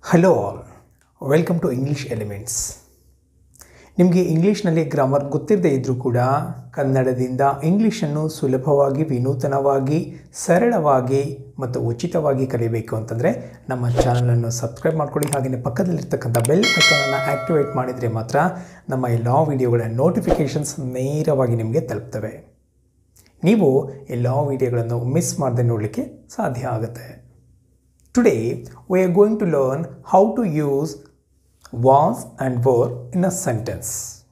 Hello all welcome to English elements ನಿಮಗೆ ಇಂಗ್ಲೀಷ್ನಲ್ಲಿ grammar ಗೊತ್ತಿರದೇ ಇದ್ದರೂ ಕೂಡ ಕನ್ನಡದಿಂದ ಇಂಗ್ಲೀಷನ್ನು ಸುಲಭವಾಗಿ ವಿನೂತನವಾಗಿ ಸರಳವಾಗಿ ಮತ್ತು ಉಚಿತವಾಗಿ ಕಲಿಬೇಕು ಅಂತಂದರೆ ನಮ್ಮ ಚಾನಲನ್ನು ಸಬ್ಸ್ಕ್ರೈಬ್ ಮಾಡ್ಕೊಳ್ಳಿ ಹಾಗೆಯೇ ಪಕ್ಕದಲ್ಲಿರ್ತಕ್ಕಂಥ ಬೆಲ್ ಐಕಾನನ್ನು ಆ್ಯಕ್ಟಿವೇಟ್ ಮಾಡಿದರೆ ಮಾತ್ರ ನಮ್ಮ ಎಲ್ಲ ವಿಡಿಯೋಗಳ ನೋಟಿಫಿಕೇಷನ್ಸ್ ನೇರವಾಗಿ ನಿಮಗೆ ತಲುಪ್ತವೆ ನೀವು ಎಲ್ಲ ವಿಡಿಯೋಗಳನ್ನು ಮಿಸ್ ಮಾಡದೆ ನೋಡಲಿಕ್ಕೆ ಸಾಧ್ಯ ಆಗುತ್ತೆ Today, we are going to learn how to use was and were in a sentence.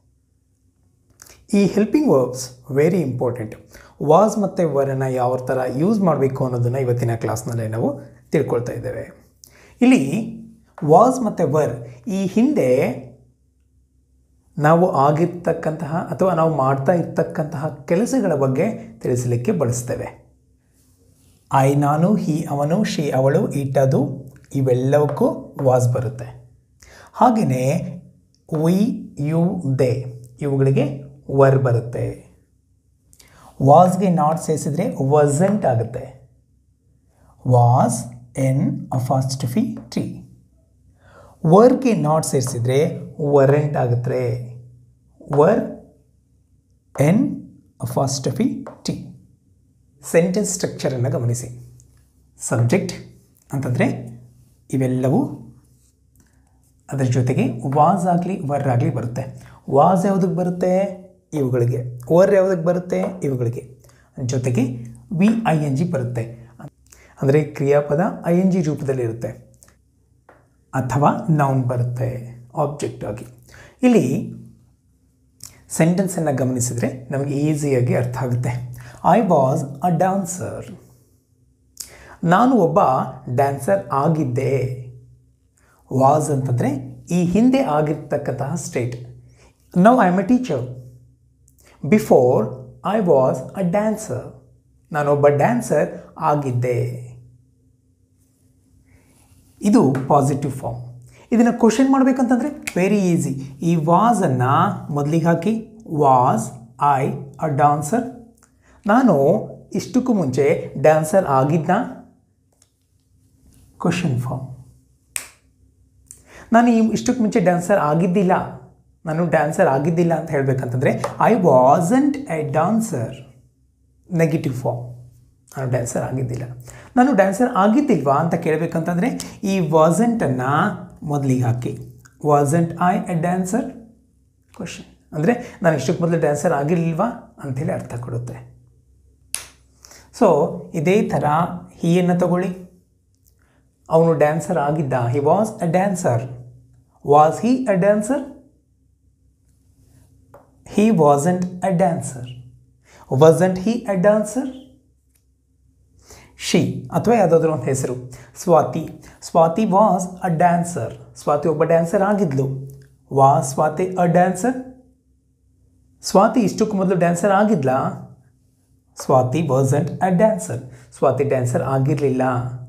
ಈ helping verbs very important was ಮತ್ತು ವರನ್ನು ಯಾವ ಥರ ಯೂಸ್ ಮಾಡಬೇಕು ಅನ್ನೋದನ್ನು ಇವತ್ತಿನ ಕ್ಲಾಸ್ನಲ್ಲೇ ನಾವು ತಿಳ್ಕೊಳ್ತಾ ಇದ್ದೇವೆ ಇಲ್ಲಿ ವಾಸ್ ಮತ್ತು ವರ್ ಈ ಹಿಂದೆ ನಾವು ಆಗಿರ್ತಕ್ಕಂತಹ ಅಥವಾ ನಾವು ಮಾಡ್ತಾ ಇರ್ತಕ್ಕಂತಹ ಕೆಲಸಗಳ ಬಗ್ಗೆ ತಿಳಿಸಲಿಕ್ಕೆ ಬಳಸ್ತೇವೆ ಐ ನಾನು ಹಿ ಅವನು ಶಿ ಅವಳು ಇಟ್ಟದು ಇವೆಲ್ಲವಕ್ಕೂ ವಾಸ್ ಬರುತ್ತೆ ಹಾಗೆಯೇ ವಿ ಯು ದೇ ಇವುಗಳಿಗೆ ವರ್ ಬರುತ್ತೆ ವಾಸ್ಗೆ ನಾಟ್ ಸೇರಿಸಿದ್ರೆ ವಸಂಟ್ ಆಗುತ್ತೆ ವಾಸ್ ಎನ್ ಅಫಾಸ್ಟಫಿ ಟಿ ವರ್ಗೆ ನಾಟ್ ಸೇರಿಸಿದ್ರೆ ವರೆಂಟ್ ಆಗುತ್ತೆ were N apostrophe T sentence ಸ್ಟ್ರಕ್ಚರನ್ನು ಗಮನಿಸಿ ಸಬ್ಜೆಕ್ಟ್ ಅಂತಂದರೆ ಇವೆಲ್ಲವೂ ಅದರ ಜೊತೆಗೆ ವಾಸ್ ಆಗಲಿ ವರ್ ಆಗಲಿ ಬರುತ್ತೆ ವಾಸ್ ಯಾವುದಕ್ಕೆ ಬರುತ್ತೆ ಇವುಗಳಿಗೆ ವರ್ ಯಾವುದಕ್ಕೆ ಬರುತ್ತೆ ಇವುಗಳಿಗೆ ಜೊತೆಗೆ ವಿ ಐ ಎನ್ ಜಿ ಬರುತ್ತೆ ಅಂದರೆ ಕ್ರಿಯಾಪದ ಐ ಎನ್ ಜಿ ರೂಪದಲ್ಲಿರುತ್ತೆ ಅಥವಾ ನೌನ್ ಬರುತ್ತೆ ಆಬ್ಜೆಕ್ಟ್ ಆಗಿ ಇಲ್ಲಿ ಸೆಂಟೆನ್ಸನ್ನು ಗಮನಿಸಿದರೆ ನಮಗೆ ಈಸಿಯಾಗಿ ಅರ್ಥ ಆಗುತ್ತೆ ಐ ವಾಸ್ ಅ ಡ್ಯಾನ್ಸರ್ ನಾನು ಒಬ್ಬ ಡ್ಯಾನ್ಸರ್ ಆಗಿದ್ದೆ ವಾಸ್ ಅಂತಂದರೆ ಈ ಹಿಂದೆ ಆಗಿರ್ತಕ್ಕಂತಹ state now I am a teacher before I was a dancer ನಾನೊಬ್ಬ ಡ್ಯಾನ್ಸರ್ ಆಗಿದ್ದೆ ಇದು ಪಾಸಿಟಿವ್ ಫಾರ್ಮ್ ಇದನ್ನು ಕ್ವಶನ್ ಮಾಡಬೇಕಂತಂದರೆ ವೆರಿ ಈಸಿ ಈ ವಾಸನ್ನು ಮೊದಲಿಗೆ ಹಾಕಿ ವಾಸ್ ಐ ಅ ಡಾನ್ಸರ್ ನಾನು ಇಷ್ಟಕ್ಕೂ ಮುಂಚೆ ಡ್ಯಾನ್ಸರ್ ಆಗಿದ್ದ ಕ್ವಶನ್ ಫಾರ್ಮ್ ನಾನು ಈ ಇಷ್ಟಕ್ಕೆ ಮುಂಚೆ ಡ್ಯಾನ್ಸರ್ ಆಗಿದ್ದಿಲ್ಲ ನಾನು ಡ್ಯಾನ್ಸರ್ ಆಗಿದ್ದಿಲ್ಲ ಅಂತ ಹೇಳಬೇಕಂತಂದರೆ I wasn't a dancer negative form ನಾನು ಡ್ಯಾನ್ಸರ್ ಆಗಿದ್ದಿಲ್ಲ ನಾನು ಡ್ಯಾನ್ಸರ್ ಆಗಿದ್ದಿಲ್ವಾ ಅಂತ ಕೇಳಬೇಕಂತಂದರೆ ಈ ವಾಸಂಟನ್ನು ಮೊದಲಿಗೆ ಹಾಕಿ wasn't I a dancer question ಅಂದರೆ ನಾನು ಇಷ್ಟಕ್ಕೆ ಮೊದಲು ಡ್ಯಾನ್ಸರ್ ಆಗಿರಲಿಲ್ವಾ ಅಂಥೇಳಿ ಅರ್ಥ ಕೊಡುತ್ತೆ ಸೊ ಇದೇ ಥರ ಹೀಯನ್ನು ತಗೊಳ್ಳಿ ಅವನು ಡ್ಯಾನ್ಸರ್ ಆಗಿದ್ದ he was a dancer was he a dancer he wasn't a dancer wasn't he a dancer she ಅಥವಾ ಯಾವುದಾದ್ರೂ ಒಂದು ಹೆಸರು Swathi Swathi was a dancer Swathi ಒಬ್ಬ ಡ್ಯಾನ್ಸರ್ ಆಗಿದ್ಲು was Swathi a dancer Swathi ಇಷ್ಟಕ್ಕೂ ಮೊದಲು ಡ್ಯಾನ್ಸರ್ ಆಗಿದ್ಲಾ Swathi wasn't a dancer Swathi dancer ಆಗಿರಲಿಲ್ಲ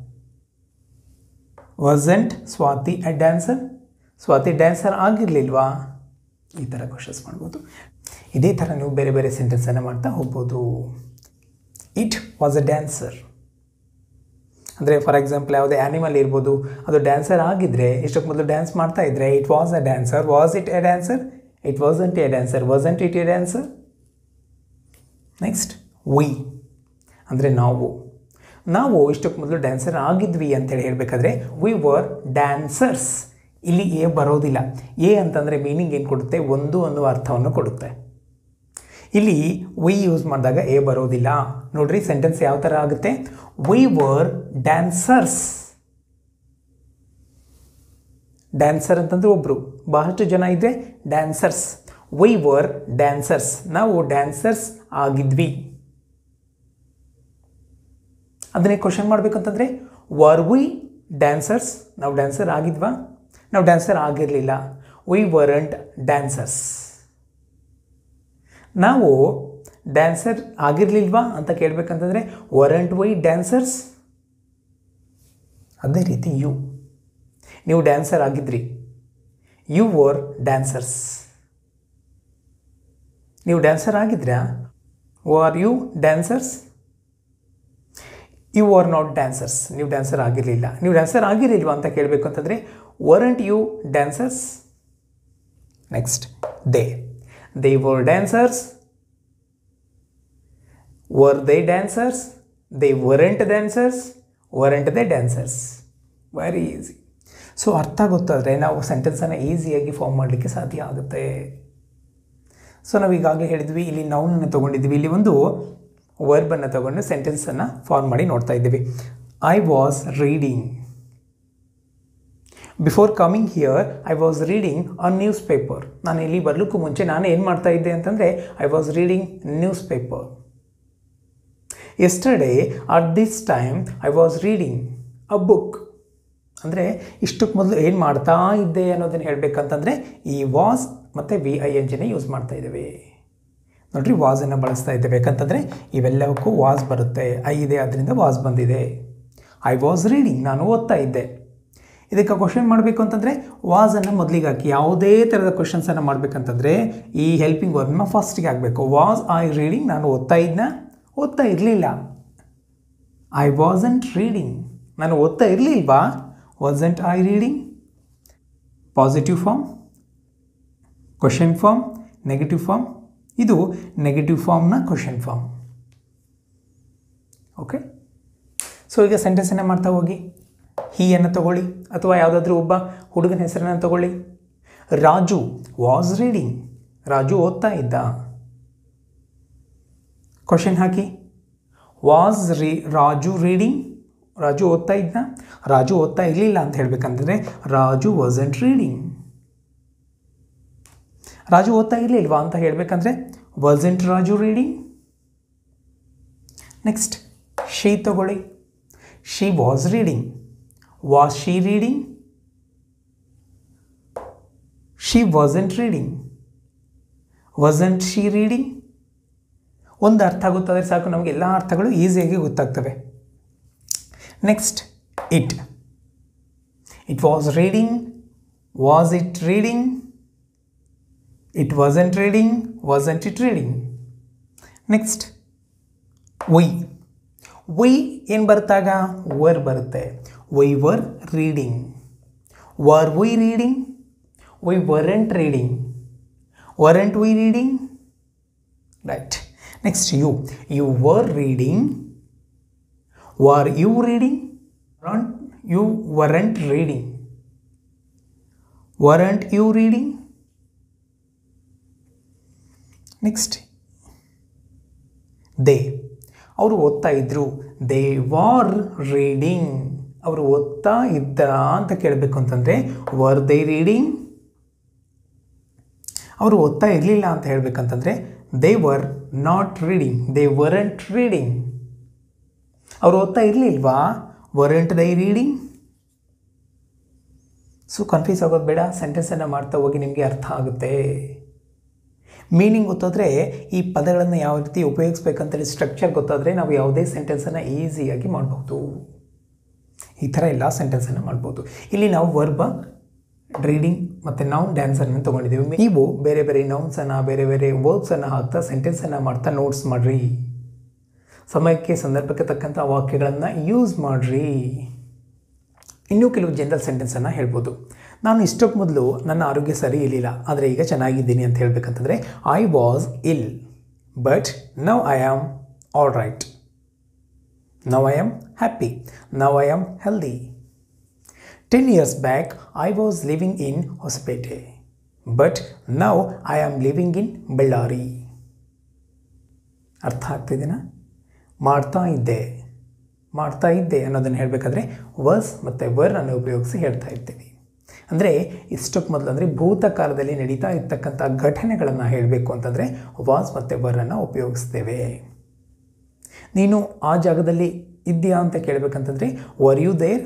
wasn't Swathi a dancer Swathi dancer ಆಗಿರಲಿಲ್ವಾ ಈ ಥರ ಕ್ವಶನ್ಸ್ ಮಾಡ್ಬೋದು ಇದೇ ಥರ ನೀವು ಬೇರೆ ಬೇರೆ ಸೆಂಟೆನ್ಸನ್ನು ಮಾಡ್ತಾ ಹೋಗ್ಬೋದು ಇಟ್ ವಾಸ್ ಅ ಡ್ಯಾನ್ಸರ್ ಅಂದರೆ ಫಾರ್ ಎಕ್ಸಾಂಪಲ್ ಯಾವುದೇ ಆ್ಯನಿಮಲ್ ಇರ್ಬೋದು ಅದು ಡ್ಯಾನ್ಸರ್ ಆಗಿದ್ದರೆ ಇಷ್ಟಕ್ಕೆ ಮೊದಲು ಡ್ಯಾನ್ಸ್ ಮಾಡ್ತಾ ಇದ್ದರೆ it was a dancer was it a dancer it wasn't a dancer wasn't it a dancer next we ಅಂದರೆ ನಾವು ನಾವು ಇಷ್ಟಕ್ಕೆ ಮೊದಲು ಡ್ಯಾನ್ಸರ್ ಆಗಿದ್ವಿ ಅಂತೇಳಿ ಹೇಳಬೇಕಾದ್ರೆ ವಿ ವರ್ ಡ್ಯಾನ್ಸರ್ಸ್ ಇಲ್ಲಿ ಎ ಬರೋದಿಲ್ಲ ಎ ಅಂತಂದರೆ ಮೀನಿಂಗ್ ಏನು ಕೊಡುತ್ತೆ ಒಂದು ಅನ್ನುವ ಅರ್ಥವನ್ನು ಕೊಡುತ್ತೆ ಇಲ್ಲಿ ವಿ ಯೂಸ್ ಮಾಡಿದಾಗ ಎ ಬರೋದಿಲ್ಲ ನೋಡ್ರಿ ಸೆಂಟೆನ್ಸ್ ಯಾವ ಥರ ಆಗುತ್ತೆ ವಿ ವರ್ ಡ್ಯಾನ್ಸರ್ಸ್ ಡ್ಯಾನ್ಸರ್ ಅಂತಂದ್ರೆ ಒಬ್ಬರು ಬಹಳಷ್ಟು ಜನ ಇದ್ದರೆ ಡ್ಯಾನ್ಸರ್ಸ್ ವಿ ವರ್ ಡ್ಯಾನ್ಸರ್ಸ್ ನಾವು ಡ್ಯಾನ್ಸರ್ಸ್ ಆಗಿದ್ವಿ ಅದನ್ನೇ ಕ್ವಶನ್ ಮಾಡಬೇಕಂತಂದರೆ ವರ್ ವಿ ಡ್ಯಾನ್ಸರ್ಸ್ ನಾವು ಡ್ಯಾನ್ಸರ್ ಆಗಿದ್ವಾ ನಾವು ಡ್ಯಾನ್ಸರ್ ಆಗಿರಲಿಲ್ಲ ವಿ ವರಂಟ್ ಡ್ಯಾನ್ಸರ್ಸ್ ನಾವು ಡ್ಯಾನ್ಸರ್ ಆಗಿರಲಿಲ್ವಾ ಅಂತ ಕೇಳಬೇಕಂತಂದರೆ ವರಂಟ್ ವೈ ಡ್ಯಾನ್ಸರ್ಸ್ ಅದೇ ರೀತಿ ಯು ನೀವು ಡ್ಯಾನ್ಸರ್ ಆಗಿದ್ರಿ ಯು ವರ್ ಡ್ಯಾನ್ಸರ್ಸ್ ನೀವು ಡ್ಯಾನ್ಸರ್ ಆಗಿದ್ರಾ are you dancers you are not dancers ನೀವು ಡ್ಯಾನ್ಸರ್ ಆಗಿರಲಿಲ್ಲ ನೀವು ಡ್ಯಾನ್ಸರ್ ಆಗಿರಲಿಲ್ವಾ ಅಂತ ಕೇಳಬೇಕು ಅಂತಂದರೆ weren't you dancers next they they were dancers var they dancers they weren't dancers weren't they dancers very easy so ಅರ್ಥ ಗೊತ್ತಾದರೆ ನಾವು ಸೆಂಟೆನ್ಸನ್ನು ಈಸಿಯಾಗಿ ಫಾರ್ಮ್ ಮಾಡಲಿಕ್ಕೆ ಸಾಧ್ಯ ಆಗುತ್ತೆ ಸೊ ನಾವು ಈಗಾಗಲೇ ಹೇಳಿದ್ವಿ ಇಲ್ಲಿ ನೌನನ್ನು ತೊಗೊಂಡಿದ್ವಿ ಇಲ್ಲಿ ಒಂದು ವರ್ಬನ್ನು ತಗೊಂಡು ಸೆಂಟೆನ್ಸನ್ನು ಫಾರ್ಮ್ ಮಾಡಿ ನೋಡ್ತಾ ಇದ್ದೀವಿ I was reading before coming here I was reading a newspaper ನಾನು ಇಲ್ಲಿ ಬರಲಿಕ್ಕೂ ಮುಂಚೆ ನಾನು ಏನು ಮಾಡ್ತಾ ಇದ್ದೆ ಅಂತಂದರೆ I was reading newspaper yesterday at this time I was reading a book ಅಂದರೆ ಇಷ್ಟಕ್ಕೆ ಮೊದಲು ಏನು ಮಾಡ್ತಾ ಇದ್ದೆ ಅನ್ನೋದನ್ನು ಹೇಳಬೇಕಂತಂದರೆ ಈ ವಾಸ್ ಮತ್ತು ವಿ ಐ ಎನ್ ಜಿನ ಯೂಸ್ ಮಾಡ್ತಾ ಇದ್ದೇವೆ ನೋಡ್ರಿ ವಾಸನ್ನು ಬಳಸ್ತಾ ಇದ್ದೇವೆ ಯಾಕಂತಂದರೆ ಇವೆಲ್ಲವಕ್ಕೂ ವಾಸ್ ಬರುತ್ತೆ ಐ ಇದೆ ಅದರಿಂದ ವಾಸ್ ಬಂದಿದೆ ಐ ವಾಸ್ ರೀಡಿಂಗ್ ನಾನು ಓದ್ತಾ ಇದ್ದೆ ಇದಕ್ಕೆ ಕ್ವಶನ್ ಮಾಡಬೇಕು ಅಂತಂದರೆ ವಾಸನ್ನು ಮೊದಲಿಗೆ ಹಾಕಿ ಯಾವುದೇ ಥರದ ಕ್ವಶನ್ಸನ್ನು ಮಾಡಬೇಕಂತಂದರೆ ಈ ಹೆಲ್ಪಿಂಗ್ ವರ್ಬ್ನ ಫಸ್ಟಿಗೆ ಆಗಬೇಕು ವಾಸ್ ಐ ರೀಡಿಂಗ್ ನಾನು ಓದ್ತಾ ಇದ್ನ ಓದ್ತಾ ಇರಲಿಲ್ಲ ಐ ವಾಸಂಟ್ ರೀಡಿಂಗ್ ನಾನು ಓದ್ತಾ ಇರಲಿಲ್ವಾ wasn't I reading positive form question form negative form ಇದು ನೆಗೆಟಿವ್ ಫಾರ್ಮ್ನ ಕ್ವಶನ್ ಫಾರ್ಮ್ ಓಕೆ ಸೊ ಈಗ ಸೆಂಟೆನ್ಸನ್ನು ಮಾಡ್ತಾ ಹೋಗಿ ಹೀಯನ್ನು ತಗೊಳ್ಳಿ ಅಥವಾ ಯಾವುದಾದ್ರೂ ಒಬ್ಬ ಹುಡುಗನ ಹೆಸರನ್ನು ತಗೊಳ್ಳಿ ರಾಜು ವಾಸ್ ರೀಡಿಂಗ್ ರಾಜು ಓದ್ತಾ ಇದ್ದ ಕ್ವಶನ್ ಹಾಕಿ ವಾಸ್ ರೀ ರಾಜು ರೀಡಿಂಗ್ ರಾಜು ಓದ್ತಾ ಇದ್ದ ರಾಜು ಓದ್ತಾ ಇರಲಿಲ್ಲ ಅಂತ ಹೇಳಬೇಕಂತಂದರೆ ರಾಜು ವಾಸಂಟ್ ರೀಡಿಂಗ್ ರಾಜು ಓದ್ತಾ ಇರಲಿಲ್ವಾ ಅಂತ ಹೇಳಬೇಕಂದ್ರೆ wasn't Raju reading next she ತಗೊಳ್ಳಿ she was reading was she reading she wasn't reading wasn't she reading ಒಂದು ಅರ್ಥ ಗೊತ್ತಾದರೆ ಸಾಕು ನಮಗೆ ಎಲ್ಲ ಅರ್ಥಗಳು ಈಸಿಯಾಗಿ ಗೊತ್ತಾಗ್ತವೆ next it it was reading was it reading it wasn't reading wasn't it reading next we we ಏನು ಬರುತ್ತಾಗ ವರ್ ಬರುತ್ತೆ we were reading were we reading we weren't reading ವರಂಟ್ we reading right next you you were reading were you reading you weren't reading weren't you reading next they ಅವರು ಓದ್ತಾ ಇದ್ದರು they war reading ಅವರು ಓದ್ತಾ ಇದ್ದರ ಅಂತ ಕೇಳಬೇಕು ಅಂತಂದರೆ were they reading ಅವರು ಓದ್ತಾ ಇರಲಿಲ್ಲ ಅಂತ ಹೇಳಬೇಕಂತಂದರೆ they were not reading they weren't reading ಅವ್ರು ಓದ್ತಾ ಇರಲಿಲ್ವಾ ವರಂಟ್ ದೈ ರೀಡಿಂಗ್ ಸೊ ಕನ್ಫ್ಯೂಸ್ ಆಗೋದು ಬೇಡ ಸೆಂಟೆನ್ಸನ್ನು ಮಾಡ್ತಾ ಹೋಗಿ ನಿಮಗೆ ಅರ್ಥ ಆಗುತ್ತೆ ಮೀನಿಂಗ್ ಗೊತ್ತಾದರೆ ಈ ಪದಗಳನ್ನು ಯಾವ ರೀತಿ ಉಪಯೋಗಿಸ್ಬೇಕಂತೇಳಿ ಸ್ಟ್ರಕ್ಚರ್ ಗೊತ್ತಾದರೆ ನಾವು ಯಾವುದೇ ಸೆಂಟೆನ್ಸನ್ನು ಈಸಿಯಾಗಿ ಮಾಡ್ಬೋದು ಈ ಥರ ಎಲ್ಲ ಸೆಂಟೆನ್ಸನ್ನು ಮಾಡ್ಬೋದು ಇಲ್ಲಿ ನಾವು ವರ್ಬ ರೀಡಿಂಗ್ ಮತ್ತು ನೌನ್ ಡ್ಯಾನ್ಸನ್ನು ತೊಗೊಂಡಿದ್ದೀವಿ ನೀವು ಬೇರೆ ಬೇರೆ ನೌನ್ಸನ್ನು ಬೇರೆ ಬೇರೆ ವರ್ಬ್ಸನ್ನು ಹಾಕ್ತಾ ಸೆಂಟೆನ್ಸನ್ನು ಮಾಡ್ತಾ ನೋಟ್ಸ್ ಮಾಡಿರಿ ಸಮಯಕ್ಕೆ ಸಂದರ್ಭಕ್ಕೆ ತಕ್ಕಂಥ ವಾಕ್ಯಗಳನ್ನು ಯೂಸ್ ಮಾಡಿರಿ ಇನ್ನೂ ಕೆಲವು ಜನರಲ್ ಸೆಂಟೆನ್ಸನ್ನು ಹೇಳ್ಬೋದು ನಾನು ಇಷ್ಟಕ್ಕೆ ಮೊದಲು ನನ್ನ ಆರೋಗ್ಯ ಸರಿ ಇರಲಿಲ್ಲ ಆದರೆ ಈಗ ಚೆನ್ನಾಗಿದ್ದೀನಿ ಅಂತ ಹೇಳಬೇಕಂತಂದರೆ I was ill but now I am all right now I am happy now I am healthy ten years back I was living in Hosapete but now I am living in Ballari ಅರ್ಥ ಆಗ್ತಿದೆನಾ ಮಾಡ್ತಾ ಇದ್ದೆ ಮಾಡ್ತಾ ಇದ್ದೆ ಅನ್ನೋದನ್ನು ಹೇಳಬೇಕಾದ್ರೆ ವರ್ಸ್ ಮತ್ತು var ಅನ್ನು ಉಪಯೋಗಿಸಿ ಹೇಳ್ತಾ ಇರ್ತೀವಿ ಅಂದರೆ ಇಷ್ಟಕ್ಕೆ ಮೊದಲು ಅಂದರೆ ಭೂತಕಾಲದಲ್ಲಿ ನಡೀತಾ ಇರ್ತಕ್ಕಂಥ ಘಟನೆಗಳನ್ನು ಹೇಳಬೇಕು ಅಂತಂದರೆ ವಾಸ್ ಮತ್ತು ವರನ್ನು ಉಪಯೋಗಿಸ್ತೇವೆ ನೀನು ಆ ಜಾಗದಲ್ಲಿ ಇದೆಯಾ ಅಂತ ಕೇಳಬೇಕಂತಂದರೆ ವರ್ ಯು ದೇರ್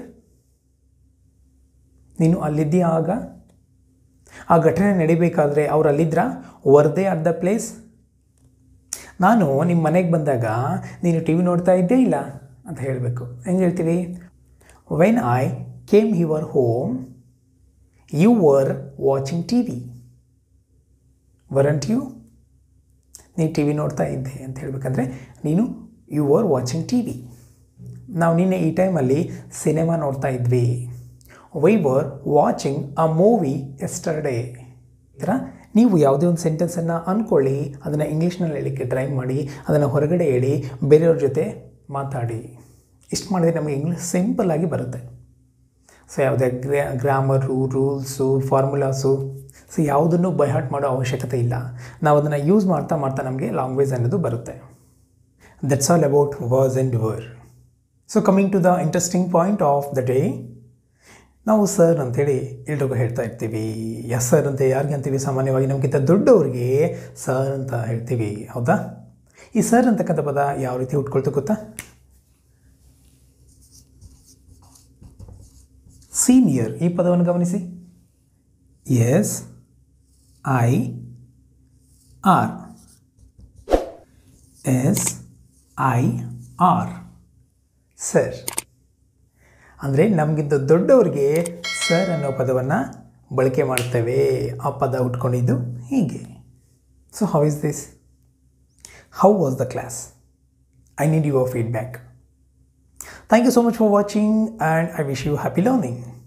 ನೀನು ಅಲ್ಲಿದ್ದೀಯಾ ಆಗ ಆ ಘಟನೆ ನಡಿಬೇಕಾದ್ರೆ ಅವ್ರು ಅಲ್ಲಿದ್ರಾ were they at the place ನಾನು ನಿಮ್ಮ ಮನೆಗೆ ಬಂದಾಗ ನೀನು ಟಿ ವಿ ನೋಡ್ತಾ ಇದ್ದೇ ಇಲ್ಲ ಅಂತ ಹೇಳಬೇಕು ಹೆಂಗೆ ಹೇಳ್ತೀವಿ when I came your home you were watching T V weren't you ನೀನು ಟಿ ವಿ ನೋಡ್ತಾ ಇದ್ದೆ ಅಂತ ಹೇಳಬೇಕಂದ್ರೆ ನೀನು you were watching T V ನಾವು ನಿನ್ನೆ ಈ ಟೈಮಲ್ಲಿ ಸಿನಿಮಾ ನೋಡ್ತಾ ಇದ್ವಿ we were watching a movie yesterday ಈ ಥರ ನೀವು ಯಾವುದೇ ಒಂದು ಸೆಂಟೆನ್ಸನ್ನು ಅಂದ್ಕೊಳ್ಳಿ ಅದನ್ನು ಇಂಗ್ಲೀಷ್ನಲ್ಲಿ ಹೇಳಲಿಕ್ಕೆ ಟ್ರೈ ಮಾಡಿ ಅದನ್ನು ಹೊರಗಡೆ ಹೇಳಿ ಬೇರೆಯವ್ರ ಜೊತೆ ಮಾತಾಡಿ ಇಷ್ಟು ಮಾಡಿದ್ರೆ ನಮಗೆ ಇಂಗ್ಲೀಷ್ ಸಿಂಪಲ್ಲಾಗಿ ಬರುತ್ತೆ ಸೊ ಯಾವುದೇ ಗ್ರಾ ಗ್ರಾಮರು ರೂಲ್ಸು ಫಾರ್ಮುಲಾಸು ಸೊ ಯಾವುದನ್ನು ಬೈಹಾಟ್ ಮಾಡೋ ಅವಶ್ಯಕತೆ ಇಲ್ಲ ನಾವು ಅದನ್ನು ಯೂಸ್ ಮಾಡ್ತಾ ಮಾಡ್ತಾ ನಮಗೆ ಲ್ಯಾಂಗ್ವೇಜ್ ಅನ್ನೋದು ಬರುತ್ತೆ that's all about was and were so coming to the interesting point of the day ನಾವು ಸರ್ ಅಂತೇಳಿ ಎಲ್ರಿಗೂ ಹೇಳ್ತಾ ಇರ್ತೀವಿ ಎಸ್ ಸರ್ ಅಂತ ಯಾರಿಗೆ ಅಂತೀವಿ ಸಾಮಾನ್ಯವಾಗಿ ನಮಗಿಂತ ದೊಡ್ಡವ್ರಿಗೆ ಸರ್ ಅಂತ ಹೇಳ್ತೀವಿ ಹೌದಾ ಈ ಸರ್ ಅಂತಕ್ಕಂಥ ಪದ ಯಾವ ರೀತಿ ಹುಟ್ಕೊಳ್ತು ಗೊತ್ತಾ ಸೀನಿಯರ್ ಈ ಪದವನ್ನು ಗಮನಿಸಿ S I R S I R sir ಅಂದರೆ ನಮಗಿಂತ ದೊಡ್ಡವರಿಗೆ ಸರ್ ಅನ್ನೋ ಪದವನ್ನು ಬಳಕೆ ಮಾಡ್ತೇವೆ ಆ ಪದ ಉಟ್ಕೊಂಡಿದ್ದು ಹೀಗೆ so how is this how was the class I need your feedback Thank you so much for watching and I wish you happy learning.